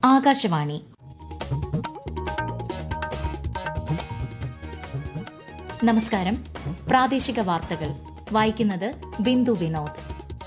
ആകാശവാണി നമസ്കാരം പ്രാദേശിക വാർത്തകൾ വായിക്കുന്നത് ബിന്ദു വിനോദ്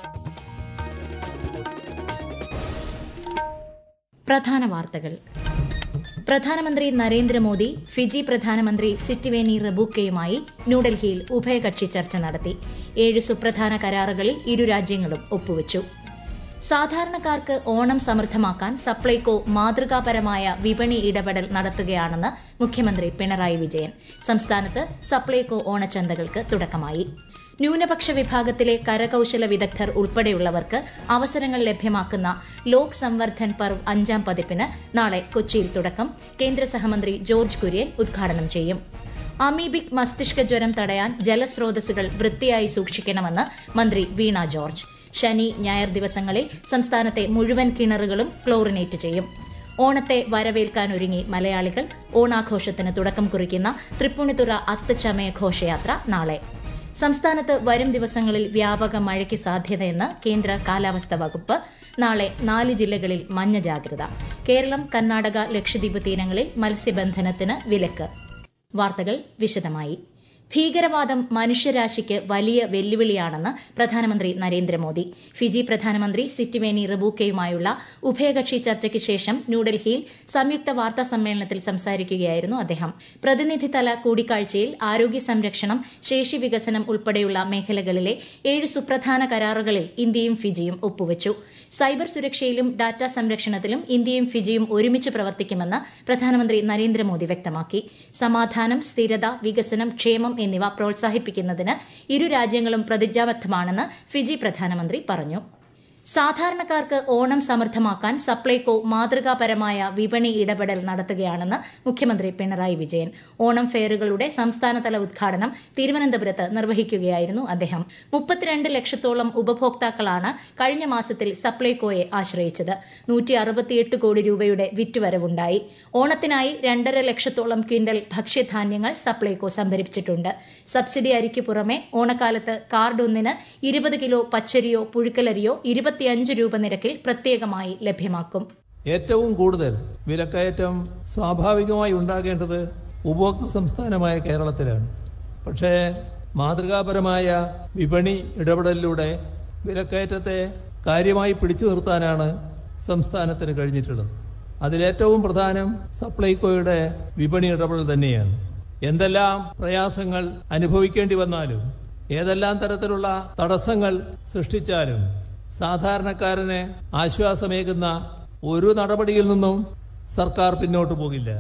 പ്രധാന വാർത്തകൾ പ്രധാനമന്ത്രി നരേന്ദ്രമോദി ഫിജി പ്രധാനമന്ത്രി സിറ്റിവേനി റബൂക്കയുമായി ന്യൂഡൽഹിയിൽ ഉഭയകക്ഷി ചർച്ച നടത്തി ഏഴ് സുപ്രധാന കരാറുകളിൽ ഇരു രാജ്യങ്ങളും ഒപ്പുവച്ചു സാധാരണക്കാർക്ക് ഓണം സമൃദ്ധമാക്കാൻ സപ്ലൈകോ മാതൃകാപരമായ വിപണി ഇടപെടൽ നടത്തുകയാണെന്ന് മുഖ്യമന്ത്രി പിണറായി വിജയൻ സംസ്ഥാനത്ത് സപ്ലൈകോ ഓണച്ചന്തകൾക്ക് തുടക്കമായി ന്യൂനപക്ഷ വിഭാഗത്തിലെ കരകൌശല വിദഗ്ധർ ഉൾപ്പെടെയുള്ളവർക്ക് അവസരങ്ങൾ ലഭ്യമാക്കുന്ന ലോക് സംവർദ്ധൻ പർവ് അഞ്ചാം പതിപ്പിന് നാളെ കൊച്ചിയിൽ തുടക്കം കേന്ദ്ര സഹമന്ത്രി ജോർജ് കുര്യൻ ഉദ്ഘാടനം ചെയ്യും അമീബിക് മസ്തിഷ്ക ജ്വരം തടയാൻ ജലസ്രോതസ്സുകൾ വൃത്തിയായി സൂക്ഷിക്കണമെന്ന് മന്ത്രി വീണ ജോർജ് ശനി ഞായർ ദിവസങ്ങളിൽ സംസ്ഥാനത്തെ മുഴുവൻ കിണറുകളും ക്ലോറിനേറ്റ് ചെയ്യും ഓണത്തെ വരവേൽക്കാനൊരുങ്ങി മലയാളികൾ ഓണാഘോഷത്തിന് തുടക്കം കുറിക്കുന്ന തൃപ്പൂണിത്തുറ അത്തച്ചമയ ഘോഷയാത്ര നാളെ സംസ്ഥാനത്ത് വരും ദിവസങ്ങളിൽ വ്യാപക മഴയ്ക്ക് സാധ്യതയെന്ന് കേന്ദ്ര കാലാവസ്ഥാ വകുപ്പ് നാളെ നാല് ജില്ലകളിൽ മഞ്ഞ ജാഗ്രത കേരളം കർണാടക ലക്ഷദ്വീപ് തീരങ്ങളിൽ മത്സ്യബന്ധനത്തിന് വിലക്ക് വാർത്തകൾ വിശദമായി ഭീകരവാദം മനുഷ്യരാശിക്ക് വലിയ വെല്ലുവിളിയാണെന്ന് പ്രധാനമന്ത്രി നരേന്ദ്രമോദി ഫിജി പ്രധാനമന്ത്രി സിറ്റിവേനി റബൂക്കയുമായുള്ള ഉഭയകക്ഷി ചർച്ചയ്ക്ക് ശേഷം ന്യൂഡൽഹിയിൽ സംയുക്ത വാർത്താ സമ്മേളനത്തിൽ സംസാരിക്കുകയായിരുന്നു അദ്ദേഹം പ്രതിനിധിതല കൂടിക്കാഴ്ചയിൽ ആരോഗ്യ സംരക്ഷണം ശേഷി വികസനം ഉൾപ്പെടെയുള്ള മേഖലകളിലെ ഏഴ് സുപ്രധാന കരാറുകളിൽ ഇന്ത്യയും ഫിജിയും ഒപ്പുവച്ചു സൈബർ സുരക്ഷയിലും ഡാറ്റ സംരക്ഷണത്തിലും ഇന്ത്യയും ഫിജിയും ഒരുമിച്ച് പ്രവർത്തിക്കുമെന്ന് പ്രധാനമന്ത്രി നരേന്ദ്രമോദി വ്യക്തമാക്കി സമാധാനം സ്ഥിരത വികസനം ക്ഷേമം എന്നിവ പ്രോത്സാഹിപ്പിക്കുന്നതിന് ഇരു രാജ്യങ്ങളും പ്രതിജ്ഞാബദ്ധമാണെന്ന് ഫിജി പ്രധാനമന്ത്രി പറഞ്ഞു സാധാരണക്കാർക്ക് ഓണം സമൃദ്ധമാക്കാൻ സപ്ലൈകോ മാതൃകാപരമായ വിപണി ഇടപെടൽ നടത്തുകയാണെന്ന് മുഖ്യമന്ത്രി പിണറായി വിജയൻ ഓണം ഫെയറുകളുടെ സംസ്ഥാനതല ഉദ്ഘാടനം തിരുവനന്തപുരത്ത് നിർവഹിക്കുകയായിരുന്നു അദ്ദേഹം മുപ്പത്തിരണ്ട് ലക്ഷത്തോളം ഉപഭോക്താക്കളാണ് കഴിഞ്ഞ മാസത്തിൽ സപ്ലൈകോയെ ആശ്രയിച്ചത് നൂറ്റി അറുപത്തിയെട്ട് കോടി രൂപയുടെ വിറ്റുവരവുണ്ടായി ഓണത്തിനായി രണ്ടര ലക്ഷത്തോളം ക്വിന്റൽ ഭക്ഷ്യധാന്യങ്ങൾ സപ്ലൈകോ സംഭരിച്ചിട്ടുണ്ട് സബ്സിഡി അരിക്ക് പുറമെ ഓണക്കാലത്ത് കാർഡ് ഒന്നിന് ഇരുപത് കിലോ പച്ചരിയോ പുഴുക്കലരിയോ ഇരുപത്തിയഞ്ച് രൂപ നിരക്കിൽ പ്രത്യേകമായി ലഭ്യമാക്കും ഏറ്റവും കൂടുതൽ വിലക്കയറ്റം സ്വാഭാവികമായി ഉണ്ടാകേണ്ടത് ഉപഭോക്തൃ സംസ്ഥാനമായ കേരളത്തിലാണ് പക്ഷേ മാതൃകാപരമായ വിപണി ഇടപെടലിലൂടെ വിലക്കയറ്റത്തെ കാര്യമായി പിടിച്ചു നിർത്താനാണ് സംസ്ഥാനത്തിന് കഴിഞ്ഞിട്ടുള്ളത് അതിലേറ്റവും പ്രധാനം സപ്ലൈകോയുടെ വിപണി ഇടപെടൽ തന്നെയാണ് എന്തെല്ലാം പ്രയാസങ്ങൾ അനുഭവിക്കേണ്ടി വന്നാലും ഏതെല്ലാം തരത്തിലുള്ള തടസ്സങ്ങൾ സൃഷ്ടിച്ചാലും സാധാരണക്കാരന് ആശ്വാസമേകുന്ന ഒരു നടപടിയിൽ നിന്നും സർക്കാർ പിന്നോട്ടു പോകില്ല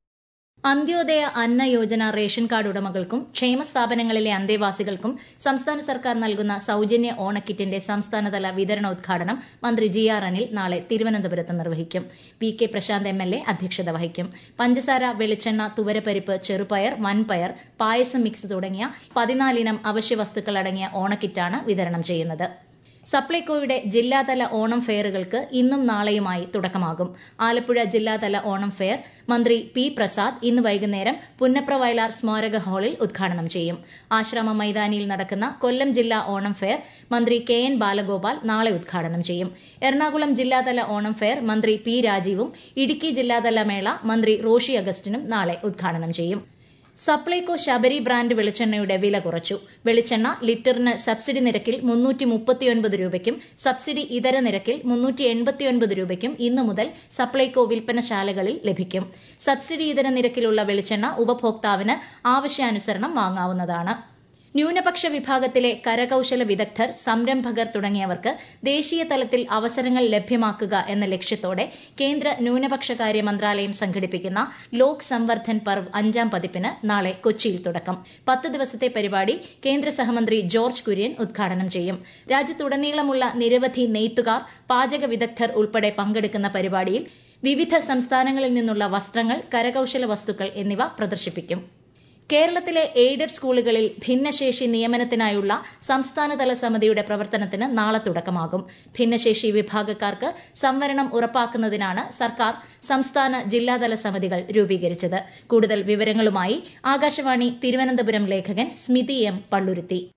അന്ത്യോദയ അന്ന യോജന റേഷൻ കാർഡ് ഉടമകൾക്കും ക്ഷേമ സ്ഥാപനങ്ങളിലെ അന്തേവാസികൾക്കും സംസ്ഥാന സർക്കാർ നൽകുന്ന സൌജന്യ ഓണക്കിറ്റിന്റെ സംസ്ഥാനതല വിതരണോദ്ഘാടനം മന്ത്രി ജി ആർ അനിൽ നാളെ തിരുവനന്തപുരത്ത് നിർവഹിക്കും P K Prasanth M L A അധ്യക്ഷത വഹിക്കും പഞ്ചസാര വെളിച്ചെണ്ണ തുവരപ്പരിപ്പ് ചെറുപയർ വൻപയർ പായസം മിക്സ് തുടങ്ങിയ പതിനാലിനം അവശ്യവസ്തുക്കൾ അടങ്ങിയ ഓണക്കിറ്റാണ് വിതരണം ചെയ്യുന്നത് സപ്ലൈകോയുടെ ജില്ലാതല ഓണം ഫെയറുകൾക്ക് ഇന്നും നാളെയുമായി തുടക്കമാകും ആലപ്പുഴ ജില്ലാതല ഓണം ഫെയർ മന്ത്രി പി പ്രസാദ് ഇന്ന് വൈകുന്നേരം പുന്നപ്ര വയലാർ സ്മാരക ഹാളിൽ ഉദ്ഘാടനം ചെയ്യും ആശ്രമ മൈതാനിയിൽ നടക്കുന്ന കൊല്ലം ജില്ലാ ഓണം ഫെയർ മന്ത്രി കെ എൻ ബാലഗോപാൽ നാളെ ഉദ്ഘാടനം ചെയ്യും എറണാകുളം ജില്ലാതല ഓണം ഫെയർ മന്ത്രി പി രാജീവും ഇടുക്കി ജില്ലാതല മേള മന്ത്രി റോഷി അഗസ്റ്റിനും നാളെ ഉദ്ഘാടനം ചെയ്യും സപ്ലൈകോ ശബരി ബ്രാൻഡ് വെളിച്ചെണ്ണയുടെ വില കുറച്ചു വെളിച്ചെണ്ണ ലിറ്ററിന് സബ്സിഡി നിരക്കിൽ മുന്നൂറ്റി മുപ്പത്തിയൊൻപത് രൂപയ്ക്കും സബ്സിഡി ഇതര നിരക്കിൽ മുന്നൂറ്റി എൺപത്തിയൊൻപത് രൂപയ്ക്കും ഇന്നു മുതൽ സപ്ലൈകോ വിൽപ്പനശാലകളിൽ ലഭിക്കും സബ്സിഡി ഇതര നിരക്കിലുള്ള വെളിച്ചെണ്ണ ഉപഭോക്താവിന് ആവശ്യാനുസരണം വാങ്ങാവുന്നതാണ് ന്യൂനപക്ഷ വിഭാഗത്തിലെ കരകൌശല വിദഗ്ധർ സംരംഭകർ തുടങ്ങിയവർക്ക് ദേശീയ തലത്തിൽ അവസരങ്ങൾ ലഭ്യമാക്കുക എന്ന ലക്ഷ്യത്തോടെ കേന്ദ്ര ന്യൂനപക്ഷകാര്യ മന്ത്രാലയം സംഘടിപ്പിക്കുന്ന ലോക് സംവർദ്ധൻ പർവ് അഞ്ചാം പതിപ്പിന് നാളെ കൊച്ചിയിൽ തുടക്കം പത്ത് ദിവസത്തെ പരിപാടി കേന്ദ്ര സഹമന്ത്രി ജോർജ് കുര്യൻ ഉദ്ഘാടനം ചെയ്യും രാജ്യത്തുടനീളമുള്ള നിരവധി നെയ്ത്തുകാർ പാചക വിദഗ്ധർ ഉൾപ്പെടെ പങ്കെടുക്കുന്ന പരിപാടിയിൽ വിവിധ സംസ്ഥാനങ്ങളിൽ നിന്നുള്ള വസ്ത്രങ്ങൾ കരകൌശല വസ്തുക്കൾ എന്നിവ പ്രദർശിപ്പിക്കും കേരളത്തിലെ എയ്ഡഡ് സ്കൂളുകളിൽ ഭിന്നശേഷി നിയമനത്തിനായുള്ള സംസ്ഥാനതല സമിതിയുടെ പ്രവർത്തനത്തിന് നാളെ തുടക്കമാകും ഭിന്നശേഷി വിഭാഗക്കാർക്ക് സംവരണം ഉറപ്പാക്കുന്നതിനാണ് സർക്കാർ സംസ്ഥാന ജില്ലാതല സമിതികൾ രൂപീകരിച്ചത് കൂടുതൽ വിവരങ്ങളുമായി ആകാശവാണി തിരുവനന്തപുരം ലേഖകൻ സ്മിതി എം പള്ളുരുത്തി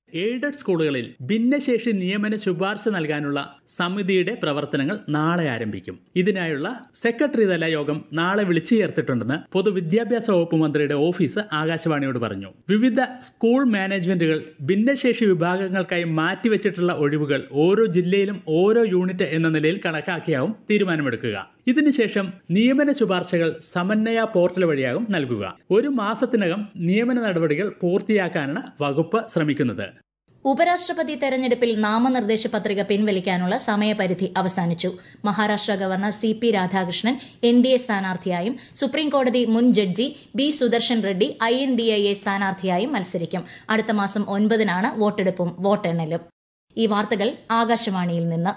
എയ്ഡഡ് സ്കൂളുകളിൽ ഭിന്നശേഷി നിയമന ശുപാർശ നൽകാനുള്ള സമിതിയുടെ പ്രവർത്തനങ്ങൾ നാളെ ആരംഭിക്കും ഇതിനായുള്ള സെക്രട്ടറി തല യോഗം നാളെ വിളിച്ചു ചേർത്തിട്ടുണ്ടെന്ന് പൊതുവിദ്യാഭ്യാസ വകുപ്പ് മന്ത്രിയുടെ ഓഫീസ് ആകാശവാണിയോട് പറഞ്ഞു വിവിധ സ്കൂൾ മാനേജ്മെന്റുകൾ ഭിന്നശേഷി വിഭാഗങ്ങൾക്കായി മാറ്റിവെച്ചിട്ടുള്ള ഒഴിവുകൾ ഓരോ ജില്ലയിലും ഓരോ യൂണിറ്റ് എന്ന നിലയിൽ കണക്കാക്കിയാവും തീരുമാനമെടുക്കുക ഇതിനുശേഷം നിയമന ശുപാർശകൾ സമന്വയ പോർട്ടൽ വഴിയാകും നൽകുക ഒരു മാസത്തിനകം നിയമന നടപടികൾ പൂർത്തിയാക്കാനാണ് വകുപ്പ് ശ്രമിക്കുന്നത് ഉപരാഷ്ട്രപതി തെരഞ്ഞെടുപ്പിൽ നാമനിർദ്ദേശ പത്രിക പിൻവലിക്കാനുള്ള സമയപരിധി അവസാനിച്ചു Maharashtra governor C P Radhakrishnan N D A സ്ഥാനാർത്ഥിയായും സുപ്രീംകോടതി മുൻ judge B Sudershan Reddy I N D I A സ്ഥാനാർത്ഥിയായും മത്സരിക്കും അടുത്ത മാസം ഒൻപതിനാണ് വോട്ടെടുപ്പും വോട്ടെണ്ണലും ഈ വാർത്തകൾ ആകാശവാണിയിൽ നിന്ന്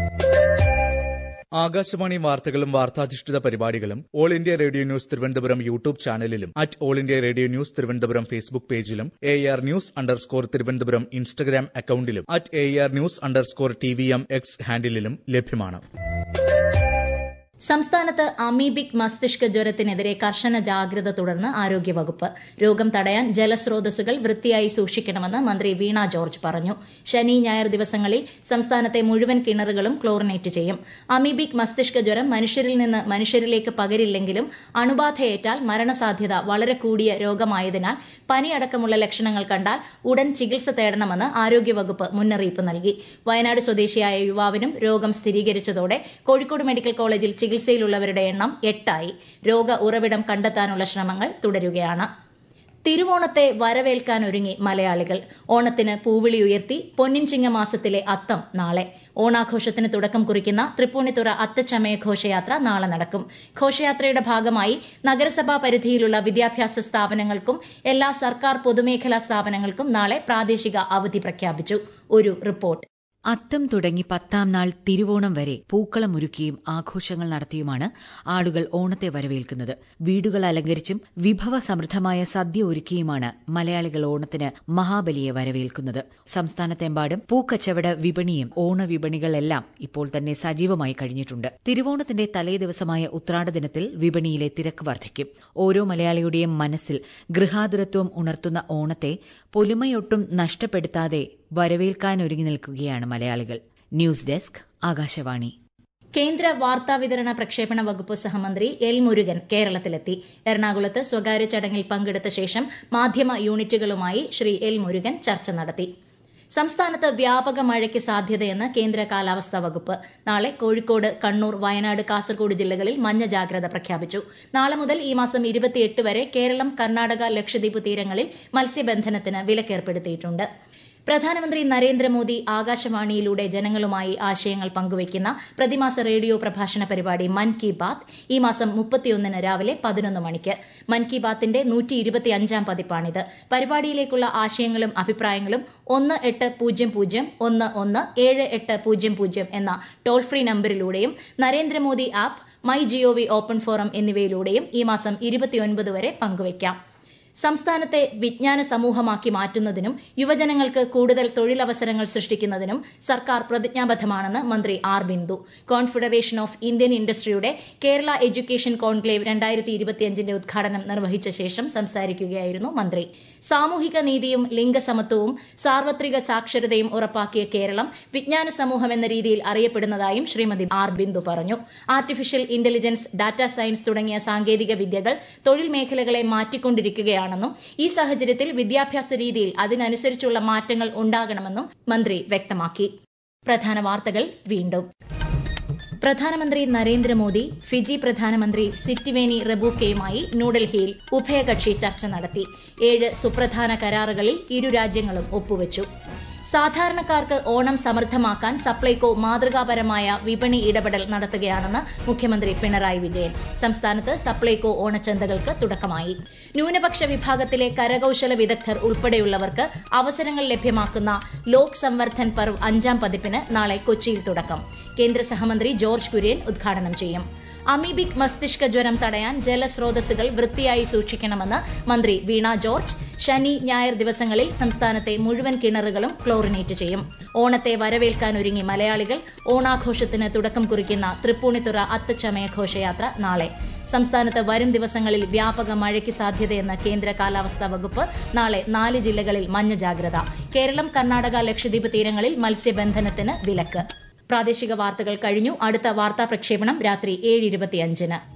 ആകാശവാണി വാർത്തകളും വാർത്താധിഷ്ഠിത പരിപാടികളും all India radio news Thiruvananthapuram YouTube ചാനലിലും at all India radio news Thiruvananthapuram Facebook പേജിലും A R news underscore Thiruvananthapuram Instagram അക്കൌണ്ടിലും at A R news underscore T V M X ഹാൻഡിലും ലഭ്യമാണ് സംസ്ഥാനത്ത് അമീബിക് മസ്തിഷ്ക ജ്വരത്തിനെതിരെ കർശന ജാഗ്രത തുടർന്ന് ആരോഗ്യവകുപ്പ് രോഗം തടയാൻ ജലസ്രോതസ്സുകൾ വൃത്തിയായി സൂക്ഷിക്കണമെന്ന് മന്ത്രി വീണ ജോർജ് പറഞ്ഞു ശനി ഞായർ ദിവസങ്ങളിൽ സംസ്ഥാനത്തെ മുഴുവൻ കിണറുകളും ക്ലോറിനേറ്റ് ചെയ്യും അമീബിക് മസ്തിഷ്ക ജ്വരം മനുഷ്യരിൽ നിന്ന് മനുഷ്യരിലേക്ക് പകരില്ലെങ്കിലും അണുബാധയേറ്റാൽ മരണസാധ്യത വളരെ കൂടിയ രോഗമായതിനാൽ പനിയടക്കമുള്ള ലക്ഷണങ്ങൾ കണ്ടാൽ ഉടൻ ചികിത്സ തേടണമെന്ന് ആരോഗ്യവകുപ്പ് മുന്നറിയിപ്പ് നൽകി വയനാട് സ്വദേശിയായ യുവാവിനും രോഗം സ്ഥിരീകരിച്ചതോടെ കോഴിക്കോട് മെഡിക്കൽ കോളേജിൽ ചികിത്സയിലുള്ളവരുടെ എണ്ണം എട്ടായി രോഗ ഉറവിടം കണ്ടെത്താനുള്ള ശ്രമങ്ങൾ തുടരുകയാണ് തിരുവോണത്തെ വരവേൽക്കാനൊരുങ്ങി മലയാളികൾ ഓണത്തിന് പൂവിളി ഉയർത്തി പൊന്നിൻ ചിങ്ങമാസത്തിലെ അത്തം നാളെ ഓണാഘോഷത്തിന് തുടക്കം കുറിക്കുന്ന തൃപ്പൂണിത്തുറ അത്തച്ചമയ ഘോഷയാത്ര നാളെ നടക്കും ഘോഷയാത്രയുടെ ഭാഗമായി നഗരസഭാ പരിധിയിലുള്ള വിദ്യാഭ്യാസ സ്ഥാപനങ്ങൾക്കും എല്ലാ സർക്കാർ പൊതുമേഖലാ സ്ഥാപനങ്ങൾക്കും നാളെ പ്രാദേശിക അവധി പ്രഖ്യാപിച്ചു ഒരു റിപ്പോർട്ട് അത്തം തുടങ്ങി പത്താം നാൾ തിരുവോണം വരെ പൂക്കളമൊരുക്കിയും ആഘോഷങ്ങൾ നടത്തിയുമാണ് ആളുകൾ ഓണത്തെ വരവേൽക്കുന്നത് വീടുകൾ അലങ്കരിച്ചും വിഭവ സമൃദ്ധമായ സദ്യ ഒരുക്കിയുമാണ് മലയാളികൾ ഓണത്തിന് മഹാബലിയെ വരവേൽക്കുന്നത് സംസ്ഥാനത്തെമ്പാടും പൂക്കച്ചവട വിപണിയും ഓണവിപണികളെല്ലാം ഇപ്പോൾ തന്നെ സജീവമായി കഴിഞ്ഞിട്ടുണ്ട് തിരുവോണത്തിന്റെ തലേ ദിവസമായ ഉത്രാട ദിനത്തിൽ വിപണിയിലെ തിരക്ക് വർദ്ധിക്കും ഓരോ മലയാളിയുടെയും മനസ്സിൽ ഗൃഹാതുരത്വം ഉണർത്തുന്ന ഓണത്തെ പൊലിമയൊട്ടും നഷ്ടപ്പെടുത്താതെ വരവേൽക്കാനൊരുങ്ങി നിൽക്കുകയാണ് മലയാളികൾ ന്യൂസ് ഡെസ്ക് ആകാശവാണി കേന്ദ്ര വാർത്താവിതരണ പ്രക്ഷേപണ വകുപ്പ് സഹമന്ത്രി എൽ മുരുകൻ കേരളത്തിലെത്തി എറണാകുളത്ത് സ്വകാര്യ ചടങ്ങിൽ പങ്കെടുത്ത ശേഷം മാധ്യമ യൂണിറ്റുകളുമായി ശ്രീ എൽ മുരുകൻ ചർച്ച നടത്തി സംസ്ഥാനത്ത് വ്യാപക മഴയ്ക്ക് സാധ്യതയെന്ന് കേന്ദ്ര കാലാവസ്ഥാ വകുപ്പ് നാളെ കോഴിക്കോട് കണ്ണൂർ വയനാട് കാസർഗോഡ് ജില്ലകളിൽ മഞ്ഞ ജാഗ്രത പ്രഖ്യാപിച്ചു നാളെ മുതൽ ഈ മാസം ഇരുപത്തിയെട്ട് വരെ കേരളം കർണാടക ലക്ഷദ്വീപ് തീരങ്ങളിൽ മത്സ്യബന്ധനത്തിന് വിലക്കേർപ്പെടുത്തിയിട്ടുണ്ട് പ്രധാനമന്ത്രി നരേന്ദ്രമോദി ആകാശവാണിയിലൂടെ ജനങ്ങളുമായി ആശയങ്ങൾ പങ്കുവയ്ക്കുന്ന പ്രതിമാസ റേഡിയോ പ്രഭാഷണ പരിപാടി മൻ കി ബാത്ത് ഈ മാസം മുപ്പത്തിയൊന്നിന് രാവിലെ പതിനൊന്ന് മണിക്ക് മൻ കി ബാത്തിന്റെ നൂറ്റി ഇരുപത്തിയഞ്ചാം പതിപ്പാണിത് പരിപാടിയിലേക്കുള്ള ആശയങ്ങളും അഭിപ്രായങ്ങളും ഒന്ന് എട്ട് പൂജ്യം പൂജ്യം ഒന്ന് ഒന്ന് ഏഴ് എട്ട് പൂജ്യം പൂജ്യം എന്ന ടോൾ ഫ്രീ നമ്പറിലൂടെയും Narendra Modi app my GOV open forum എന്നിവയിലൂടെയും ഈ മാസം ഇരുപത്തിയൊൻപത് വരെ പങ്കുവയ്ക്കാം സംസ്ഥാനത്തെ വിജ്ഞാന സമൂഹമാക്കി മാറ്റുന്നതിനും യുവജനങ്ങൾക്ക് കൂടുതൽ തൊഴിലവസരങ്ങൾ സൃഷ്ടിക്കുന്നതിനും സർക്കാർ പ്രതിജ്ഞാബദ്ധമാണെന്ന് മന്ത്രി R Bindu confederation of Indian ഇൻഡസ്ട്രിയുടെ കേരള എഡ്യൂക്കേഷൻ കോൺക്ലേവ് രണ്ടായിരത്തി ഇരുപത്തിയഞ്ചിന്റെ ഉദ്ഘാടനം നിർവഹിച്ച ശേഷം സംസാരിക്കുകയായിരുന്നു മന്ത്രി സാമൂഹിക നീതിയും ലിംഗസമത്വവും സാർവത്രിക സാക്ഷരതയും ഉറപ്പാക്കിയ കേരളം വിജ്ഞാന സമൂഹം എന്ന രീതിയിൽ അറിയപ്പെടുന്നതായും ശ്രീമതി ആർ ബിന്ദു പറഞ്ഞു ആർട്ടിഫിഷ്യൽ ഇന്റലിജൻസ് ഡാറ്റാ സയൻസ് തുടങ്ങിയ സാങ്കേതിക വിദ്യകൾ തൊഴിൽ മേഖലകളെ മാറ്റിക്കൊണ്ടിരിക്കുകയാണെന്നും ഈ സാഹചര്യത്തിൽ വിദ്യാഭ്യാസ രീതിയിൽ അതിനനുസരിച്ചുള്ള മാറ്റങ്ങൾ ഉണ്ടാകണമെന്നും മന്ത്രി വ്യക്തമാക്കി പ്രധാന വാർത്തകൾ വീണ്ടും പ്രധാനമന്ത്രി നരേന്ദ്രമോദി ഫിജി പ്രധാനമന്ത്രി സിറ്റിവേനി റബൂക്കയുമായി ന്യൂഡൽഹിയിൽ ഉഭയകക്ഷി ചർച്ച നടത്തി ഏഴ് സുപ്രധാന കരാറുകളിൽ ഇരു രാജ്യങ്ങളും ഒപ്പുവച്ചു സാധാരണക്കാർക്ക് ഓണം സമൃദ്ധമാക്കാൻ സപ്ലൈകോ മാതൃകാപരമായ വിപണി ഇടപെടൽ നടത്തുകയാണെന്ന് മുഖ്യമന്ത്രി പിണറായി വിജയൻ സംസ്ഥാനത്ത് സപ്ലൈകോ ഓണച്ചന്തകൾക്ക് തുടക്കമായി ന്യൂനപക്ഷ വിഭാഗത്തിലെ കരകൌശല വിദഗ്ധർ ഉൾപ്പെടെയുള്ളവർക്ക് അവസരങ്ങൾ ലഭ്യമാക്കുന്ന ലോക് സംവർദ്ധൻ പർവ് അഞ്ചാം പതിപ്പിന് നാളെ കൊച്ചിയിൽ തുടക്കം കേന്ദ്ര സഹമന്ത്രി ജോർജ് കുര്യൻ ഉദ്ഘാടനം ചെയ്യും അമീബിക് മസ്തിഷ്ക ജ്വരം തടയാൻ ജലസ്രോതസ്സുകൾ വൃത്തിയായി സൂക്ഷിക്കണമെന്ന് മന്ത്രി വീണ ജോർജ് ശനി ഞായർ ദിവസങ്ങളിൽ സംസ്ഥാനത്തെ മുഴുവൻ കിണറുകളും ക്ലോറിനേറ്റ് ചെയ്യും ഓണത്തെ വരവേൽക്കാനൊരുങ്ങി മലയാളികൾ ഓണാഘോഷത്തിന് തുടക്കം കുറിക്കുന്ന തൃപ്പൂണിത്തുറ അത്തച്ചമയ ഘോഷയാത്ര നാളെ സംസ്ഥാനത്ത് വരും ദിവസങ്ങളിൽ വ്യാപക മഴയ്ക്ക് സാധ്യതയെന്ന് കേന്ദ്ര കാലാവസ്ഥാ വകുപ്പ് നാളെ നാല് ജില്ലകളിൽ മഞ്ഞ ജാഗ്രത കേരളം കർണാടക ലക്ഷദ്വീപ് തീരങ്ങളിൽ മത്സ്യബന്ധനത്തിന് വിലക്ക് പ്രാദേശിക വാർത്തകൾ കഴിഞ്ഞു അടുത്ത വാർത്താ പ്രക്ഷേപണം രാത്രി ഏഴ് ഇരുപത്തിയഞ്ചിന്